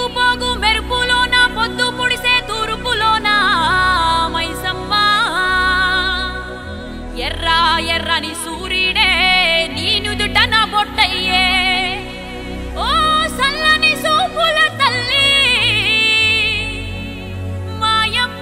పోగు మెరుపులోన పొద్దు పొడిసే తూర్పులోన మైసమ్మ ఎర్ర ఎర్రని సూర్యుడే నీ నుదుట నా బొట్టయ్యే ఓ సల్లని సూపుల తల్లి మాయమ్మ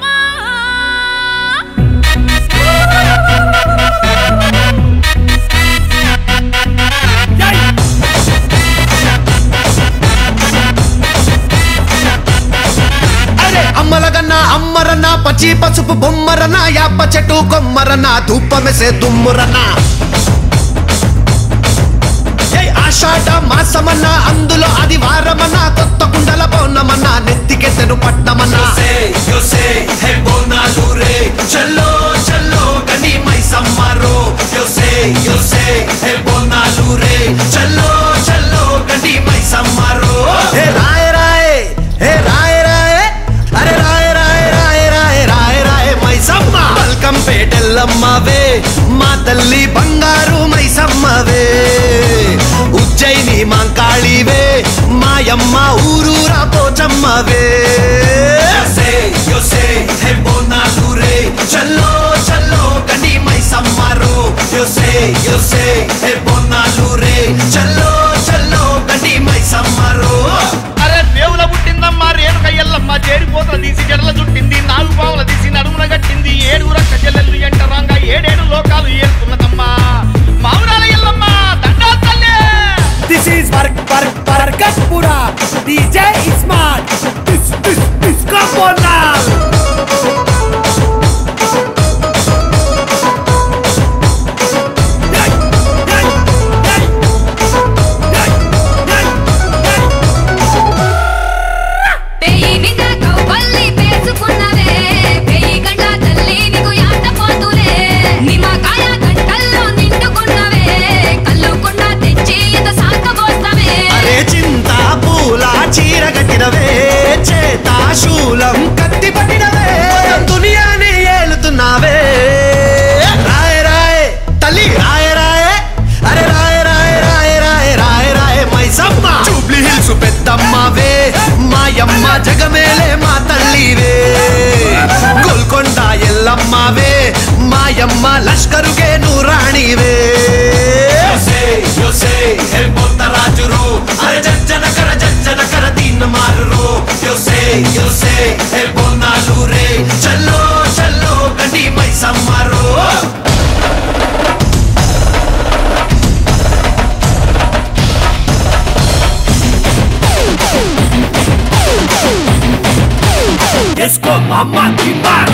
అరే అమ్మలగన్న అమ్మరన్న పచ్చి పసుపు బొమ్మరన్న యాప చెట్టు కొమ్మరన్న ధూపమెసే దుమ్మురన్న ఏయ్ ఆషాఢ మాసమన్న అందులో అది వారమన్న కొత్త కుండల పౌర్ణమన్న నెత్తికెత్తెను పట్నమన్న yo sé, hey bonalure, chalo, chalo, gani mai samaro. Yo sé, yo sé, hey bonalure, chalo, chalo, gani mai samaro. ఏ రాయ రాయ ఏ రాయ రాయ అరే రాయ రాయ రాయ రాయ రాయ రాయ మైసమ్మ వెల్కమ్ పేటెల్లమ్మవే మా తల్లి బంగారు మైసమ్మవే ఉజ్జయిని మాంకాళివే మాయమ్మ ఊరూరా పోచమ్మవే Yo sé, yo sé, hey bonalure, chalo, chalo, gani mai samaro. Yo sé, yo sé, hey bonalure, chalo, chalo, gani mai samaro. అరే దేవుల పుట్టిందమ్మా రేణుక ఎల్లమ్మ చేరిపోతల తీసి జడల చుట్టింది నాలుగు పావుల తీసి నడుమున గట్టింది ఏడు రక్క చెల్లెళ్ళు ఎంటరాంగా ఏడేడు లోకాలు ఏరుతున్నదమ్మా మావురాల ఎల్లమ్మ దండాలు తల్లి This is Varg Varg Vargatpura. DJ is smart. This this this come on now. Hey, hey, hey. Hey, hey, hey. పెయ్యి నింద కవ్వల్లి పేసుకున్నవే పెయ్యి గంట తల్లి నీకు యాట పోతులే నిమ్మకాయ గంటల్లో నిండుకున్నవే కల్లుకుండ తెచ్చి ఇంత సాకబోస్తావే అరే చింత పూల చీర కట్టినవే చేత శూలం కత్తి పట్టినవే దునియాని ఏలుతున్నావే రాయ రాయ తల్లి రాయ రాయ అరే రాయ రాయ రాయ రాయ రాయ రాయ మైసమ్మ జూబ్లీ హిల్స్ పెద్దమ్మవే మాయమ్మ జగమేలే మా తల్లివే గోల్కొండ ఎల్లమ్మవే మాయమ్మ లష్కరుకే నూరాణివే Yo sé, yo sé, el montarrajuro, అరే జజ్జన కర జజ్జన కర Deen మారురో Yo sé, yo sé, el bonalure, చల్లో చల్లో గండి మై సమ్మారో Let's go, mama, timba.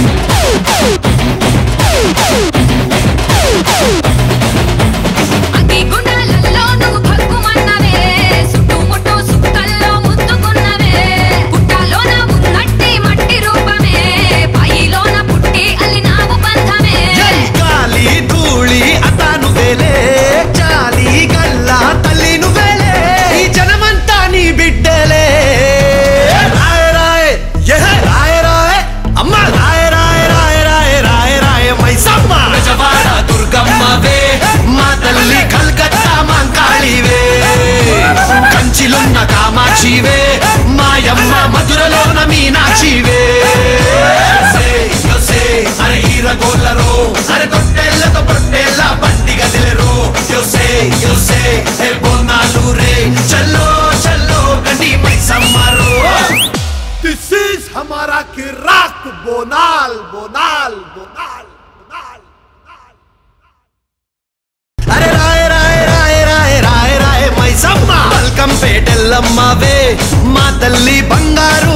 అగ్గి గుండాలలో నువ్వు భగ్గుమన్నవే చుట్టుముట్టు సుక్కల్లో ముద్దుకున్నవే పుట్టలోన ఉన్నట్టి మట్టి రూపమే పైలోన పుట్టి అల్లినావు బంధమే గాలి ధూళి అతాను వేలే చాలి గల్లా తల్లి నువ్వేలే ఈ జనమంతా నీ బిడ్డలే రాయ రాయ యహ రాయ రాయ అమ్మ రాయ రాయ రాయ రాయ రాయ రాయ మైసమ్మ బెజవాడ దుర్గమ్మవే మా తల్లి కల్కత్తా మాంకాళివే కంచిలున్న కామాక్షివే మాయమ్మ మధురలోన మీనాక్షివే Yo sé, yo sé, అరే హీరగోళ్ళరో అరే తొట్టేళ్ళతో పొట్టేళ్ళ బండి గదిలెరో Yo sé, yo sé, el bonalure, చల్లో చల్లో గండి మై సమ్మారో This is हमारा किराक बोनाल बोनाल बोनाल बोनाल అరే రాయ రాయ రాయ రాయ రాయ రాయ మైసమ్మ వెల్కమ్ పేటెల్లమ్మవే మా తల్లి బంగారు